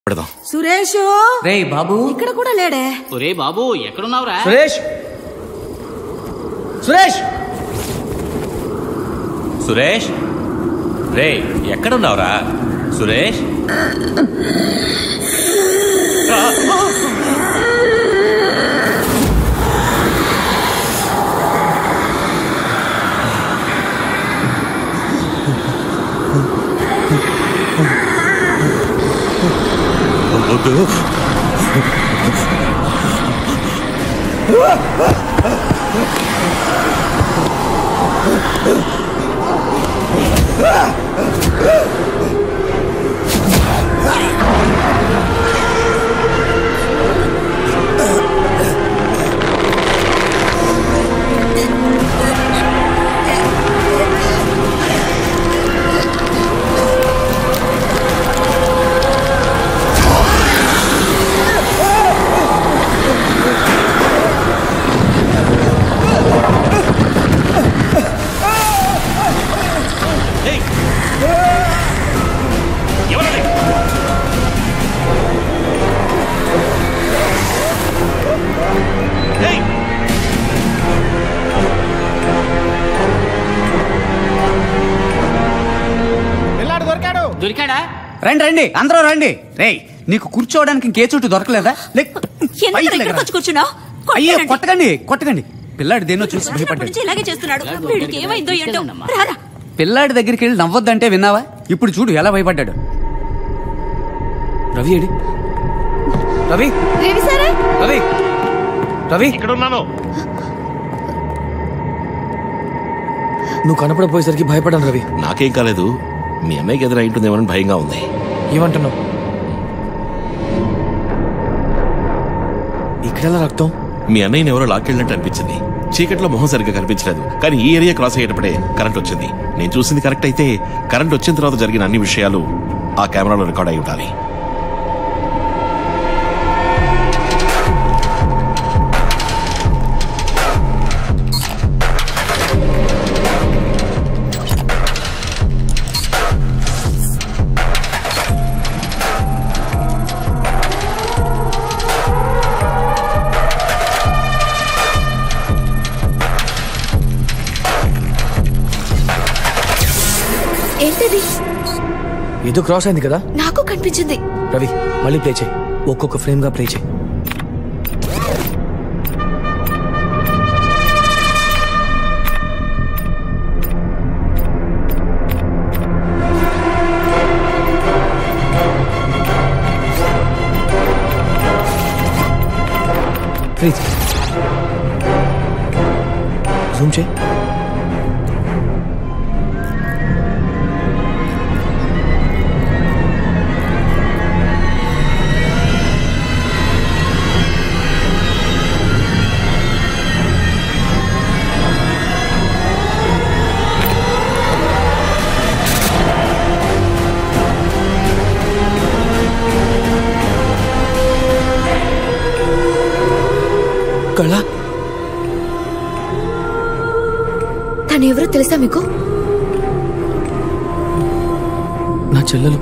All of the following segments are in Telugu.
పెడదాం సురేష్ రే బాబు ఇక్కడ కూడా లేడే ఒరే బాబు ఎక్కడున్నావురా సురేష్ సురేష్ సురేష్ రే ఎక్కడున్నావురా సురేష్ వద్దు ఏయ్! ఎవరది? ఏయ్! పిల్లాడు దొరికాడు దొరికాడా రండి రండి అందరూ రండి రేయ్ నీకు కూర్చోవడానికి ఇంకే చోటు దొరకలేదా లేక్, ఎందుకు పైకి ఇక్కడికి లేకరా. వచ్చి కూర్చున్నావు అయ్యో కొట్టకండి కొట్టకండి పిల్లాడి దేన్నో చూసి భయపడ్డాడు నుంచి ఇలాగే చేస్తున్నాడు వీడికి ఏమైందో ఏంటో తీసుకెళ్ళండమ్మా. రారా పిల్లాడి దగ్గరికి వెళ్ళి నవ్వొద్దంటే విన్నావా ఇప్పుడు చూడు ఎలా భయపడ్డాడు రవి ఏడి రవి రవి సరే రవి రవి ఇక్కడున్నాను నువ్వు కనపడపోయేసరికి భయపడాను రవి నాకేం కాలేదు మీ అమ్మాయికి ఎదురు ఉంటుందేమోనని భయంగా ఉంది ఏమంటున్నావు ఇక్కడెలా రక్తం మీ అన్నయ్యని ఎవరో లాక్కెళ్ళినట్టు అనిపించింది చీకట్లో మొహం సరిగ్గా కనిపించలేదు కానీ ఈ ఏరియా క్రాస్ అయ్యేటప్పుడే కరెంట్ వచ్చింది నేను చూసింది కరెక్ట్ అయితే కరెంట్ వచ్చిన తర్వాత జరిగిన అన్ని విషయాలు ఆ కెమెరాలో రికార్డ్ అయి ఉండాలి ఏంటది ఏదో క్రాస్ అయింది కదా నాకు కనిపించింది రవి మళ్ళీ ప్లే చేయి ఒక్కొక్క ఫ్రేమ్ గా ప్లే చేయి ప్లీజ్ జూమ్ చేయి కళ తను ఎవరో తెలుసా మీకు నా చెల్లెలు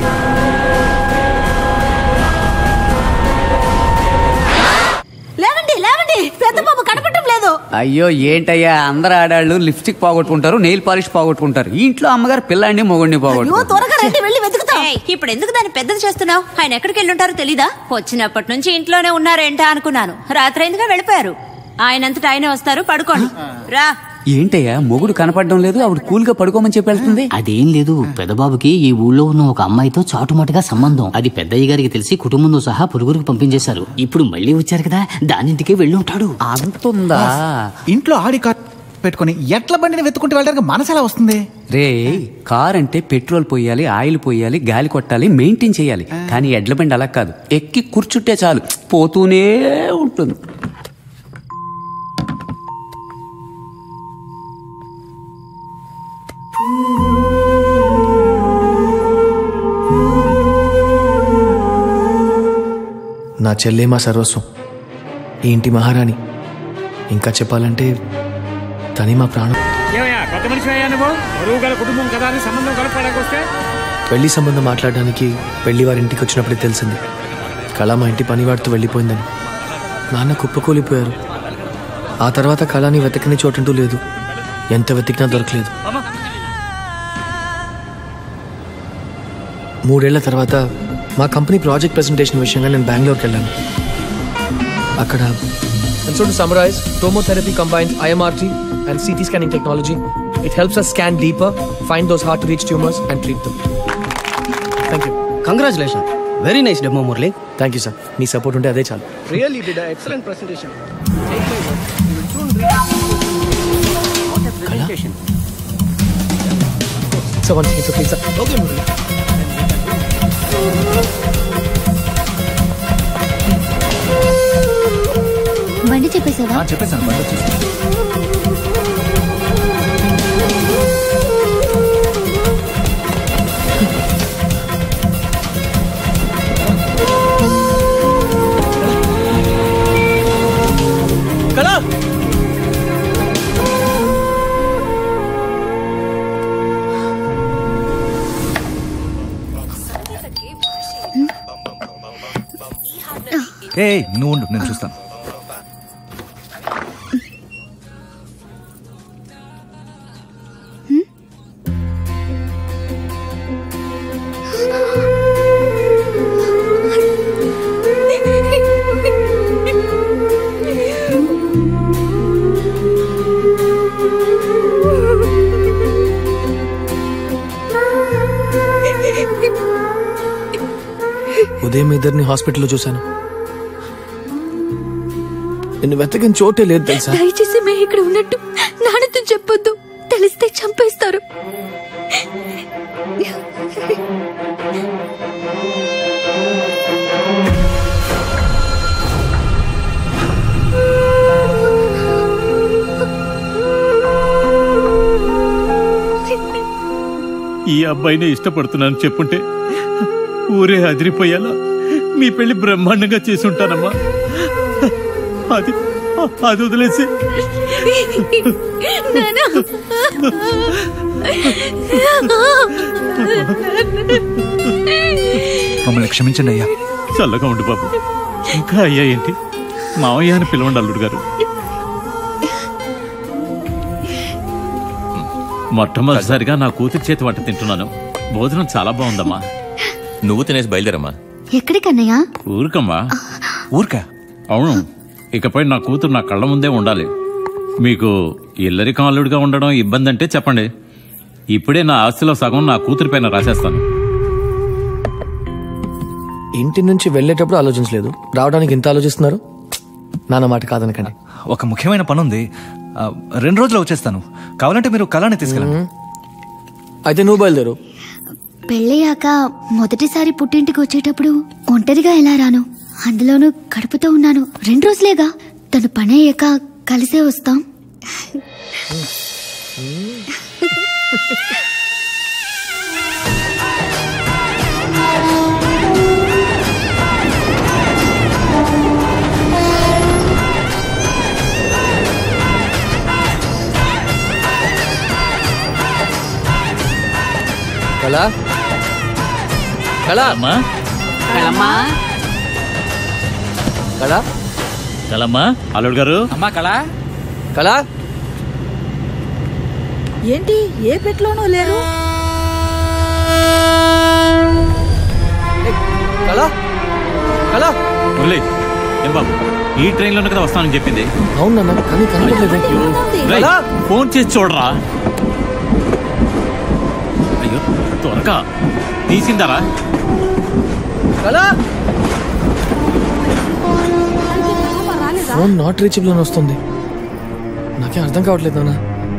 లేవండి లేవండి పెద్ద బాబు కనపడటం లేదు అయ్యో ఏంటయ్యా అందరు ఆడాళ్ళు లిప్స్టిక్ పోగొట్టుకుంటారు నెయిల్ పాలిష్ పోగొట్టుకుంటారు ఈ ఇంట్లో అమ్మగారు పిల్లాడిని మొగుడిని అయ్యో పోగొట్టుకుంటారు త్వరగా రండి వెళ్ళి వెతుకుతాం ఇప్పుడు ఎందుకు దాన్ని పెద్దది చేస్తున్నావు ఆయన ఎక్కడికి వెళ్ళుంటారో తెలీదా వచ్చినప్పటి నుంచి ఇంట్లోనే ఉన్నారేంటా అనుకున్నాను రాత్రి అయిందిగా వెళ్ళిపోయారు ఆయనంతటా ఆయనే వస్తారు పడుకోండి రా ఏంటయ్యా మొగుడు కనపడడం లేదు ఆవిడ కూల్ గా పడుకోమని చెప్పి వెళ్తుంది అదేం లేదు పెద్దబాబుకి ఈ ఊళ్ళో ఉన్న ఒక అమ్మాయితో చాటుమాటుగా సంబంధం అది పెద్దయ్య గారికి తెలిసి కుటుంబంతో సహా పురుగురికి పంపించేశారు ఇప్పుడు మళ్ళీ వచ్చారు కదా దానింటికే వెళ్ళి ఉంటాడు అంతుందా ఇంట్లో ఆడి కార్ పెట్టుకొని ఎట్ల బండిని వెతుకుంటూ వెళ్ళడానికి మనసు ఎలా వస్తుంది రే కార్ అంటే పెట్రోల్ పోయాలి ఆయిల్ పోయాలి గాలి కొట్టాలి మెయింటైన్ చేయాలి కానీ ఎడ్ల బండి అలా కాదు ఎక్కి కూర్చుంటే చాలు పోతూనే ఉంటుంది నా చెల్లే మా సర్వస్వం ఈ ఇంటి మహారాణి ఇంకా చెప్పాలంటే తనే మా ప్రాణం ఏమయ్యా కొత్త మనిషి అయ్యా నువ్వు బరువు గల కుటుంబం కదా అని సంబంధం కలపడానికి వస్తే పెళ్లి సంబంధం మాట్లాడడానికి పెళ్లి వారి ఇంటికి వచ్చినప్పుడే తెలిసింది కళ మా ఇంటి పనివాడితో వెళ్ళిపోయిందని నాన్న కుప్పకూలిపోయారు ఆ తర్వాత కళని వెతకని చోటంటూ లేదు ఎంత వెతికినా దొరకలేదు మూడేళ్ల తర్వాత మా కంపెనీ ప్రాజెక్ట్ ప్రెజెంటేషన్ విషయంగా నేను బెంగళూరుకి వెళ్ళాను అక్కడ And so to summarize, tomotherapy combines IMRT and CT scanning technology. It helps us scan deeper, find those hard to reach tumors, and treat them. Thank you. Congratulation very nice demo Murali thank you sir మీ సపోర్ట్ ఉంటే అదే చాలు really did excellent presentation so one second please sir okay Murali బండి చెప్పేసావా చెప్పేసాను బండి వచ్చేసి కళ ఏ నువ్వు ఉండు నేను చూస్తాను ఉదయం ఇద్దరిని హాస్పిటల్లో చూశాను నిన్ను వెతకని చోటే లేదు తెలుసా దయచేసి మేము ఇక్కడ ఉన్నట్టు నాన్నతో చెప్పొద్దు తెలిస్తే చంపేస్తారు ఈ అబ్బాయినే ఇష్టపడుతున్నాను చెప్పుంటే ఊరే అదిరిపోయేలా మీ పెళ్లి బ్రహ్మాండంగా చేసి ఉంటానమ్మా అది అది వదిలేసి మమ్మల్ని క్షమించండి అయ్యా చల్లగా ఉండు బాబు ఇంకా అయ్యా ఏంటి మావయ్య అని పిలవండి అల్లుడు గారు మొట్టమొదటిసారిగా నా కూతురి చేతి వంట తింటున్నాను భోజనం చాలా బాగుందమ్మా నువ్వు తినేసి బయలుదేరమ్మా ఎక్కడికన్నయ్యా ఊరికమ్మా ఊరికా అవును ఇకపై నా కూతురు నా కళ్ళ ముందే ఉండాలి మీకు ఇల్లరికం అల్లుడిగా ఉండడం ఇబ్బంది అంటే చెప్పండి ఇప్పుడే నా ఆస్తిలో సగం నా కూతురి పైన రాసేస్తాను ఇంటి నుంచి వెళ్ళేటప్పుడు ఆలోచించలేదు రావడానికి ఇంత ఆలోచిస్తున్నారు నాన్న మాట కాదనకండి ఒక ముఖ్యమైన పని ఉంది ఆ, రెండు రోజులు వచ్చేస్తాను కావాలంటే మీరు కళాన్ని తీసుకెళ్ళండి అయితే నువ్వు బయలుదేరు పెళ్ళయ్యాక మొదటిసారి పుట్టింటికి వచ్చేటప్పుడు ఒంటరిగా ఎలా రాను అందులోనూ కడుపుతో ఉన్నాను రెండు రోజులేగా తను పని అయ్యాక కలిసే వస్తాం కళ కళ అమ్మా కళమ్మా కళ కలమ్మా అల్లుడు గారు అమ్మా కళ కళ ఏంటి ఏ పెట్లోనూ లేరు కళ కళ మురళి ఏం బాబు ఈ ట్రైన్లోనే కదా వస్తానని చెప్పింది అవును నాన్న కానీ కనపడలేదు రేయ్, కళ! ఫోన్ చేసి చూడరా అయ్యో త్వరగా తీసిందారా కళ ఫోన్ నాట్ రీచబుల్ అని వస్తుంది నాకే అర్థం కావట్లేదు నాన్న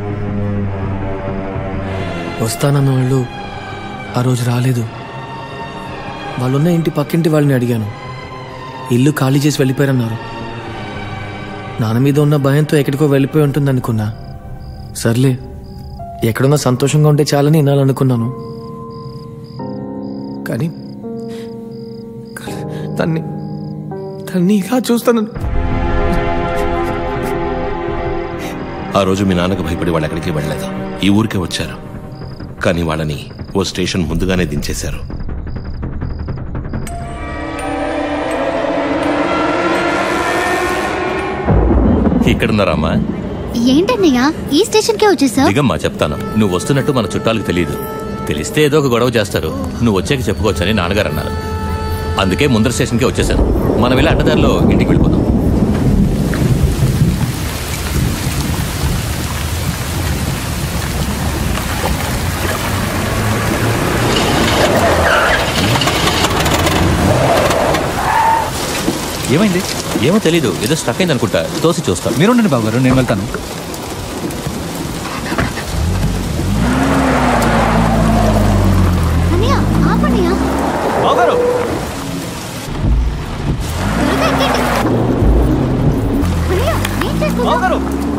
వస్తానన్న వాళ్ళు ఆ రోజు రాలేదు వాళ్ళున్న ఇంటి పక్కింటి వాళ్ళని అడిగాను ఇల్లు ఖాళీ చేసి వెళ్ళిపోయారన్నారు నాన్న మీద ఉన్న భయంతో ఎక్కడికో వెళ్ళిపోయి ఉంటుంది అనుకున్నా సర్లే ఎక్కడున్నా సంతోషంగా ఉంటే చాలని వినాలనుకున్నాను కానీ తన్ని తన్ని ఇలా చూస్తాను ఆ రోజు మీ నాన్నకు భయపడి వాళ్ళు ఎక్కడికి వెళ్ళలేదు ఈ ఊరికే వచ్చారు కానీ వాళ్ళని ఓ స్టేషన్ ముందుగానే దించేశారు ఇక్కడున్నారమ్మా ఏంటన్నయ్య ఈ స్టేషన్కే వచ్చేసా దిగమ్మా చెప్తాను నువ్వు వస్తున్నట్టు మన చుట్టాలకు తెలియదు తెలిస్తే ఏదో ఒక గొడవ చేస్తారు నువ్వు వచ్చాక చెప్పుకోవచ్చని నాన్నగారు అన్నారు అందుకే ముందర స్టేషన్కే వచ్చేసాను మనం వెళ్ళి అడ్డదారిలో ఇంటికి వెళ్ళిపోదాం ఏమైంది ఏమో తెలీదు ఏదో స్టక్ అయింది అనుకుంటా తోసి చూస్తాను మీరుండండి బాబు గారు నేను వెళ్తాను అన్నయ్య ఆపన్నయ్య బావగారు త్వరగా ఎక్కండి. అన్నయ్య ఏం చేస్తున్నావ్? బావగారు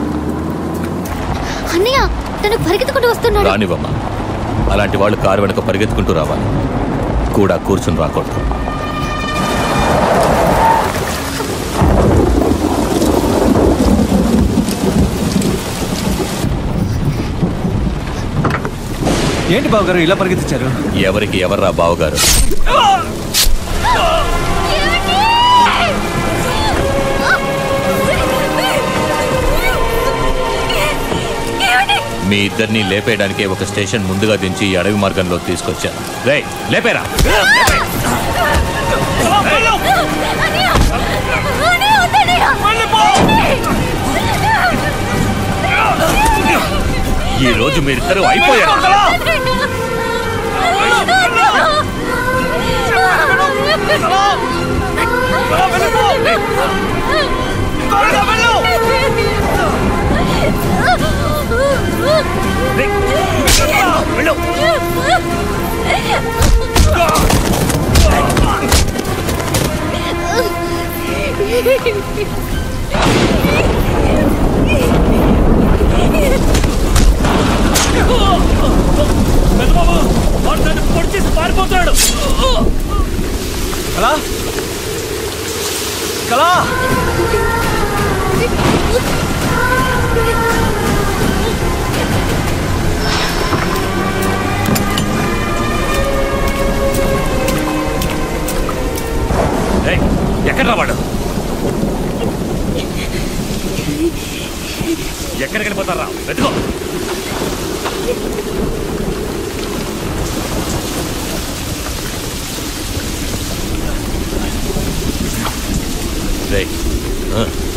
అన్నయ్య తను పరిగెత్తుకుంటూ వస్తున్నాడు రానివ్వమ్మా అలాంటి వాళ్ళు కారు వెనక పరిగెత్తుకుంటూ రావాలి కూడా కూర్చుని రాకూడదు ఏంటి బావగారు ఇలా పరిగెత్తించారు ఎవరికి ఎవర్రా బావగారు మీ ఇద్దరిని లేపేయడానికే ఒక స్టేషన్ ముందుగా దించి ఈ అడవి మార్గంలో తీసుకొచ్చాను రే లేపేరా ఈ రోజు మీరిద్దరూ అయిపోయారు పారిపోతున్నాడు కళా కళా ఏయ్, ఎక్కడ రావాడు ఎక్కడికి వెళ్ళిపోతారా వెతుకో రేయ్, ఆ.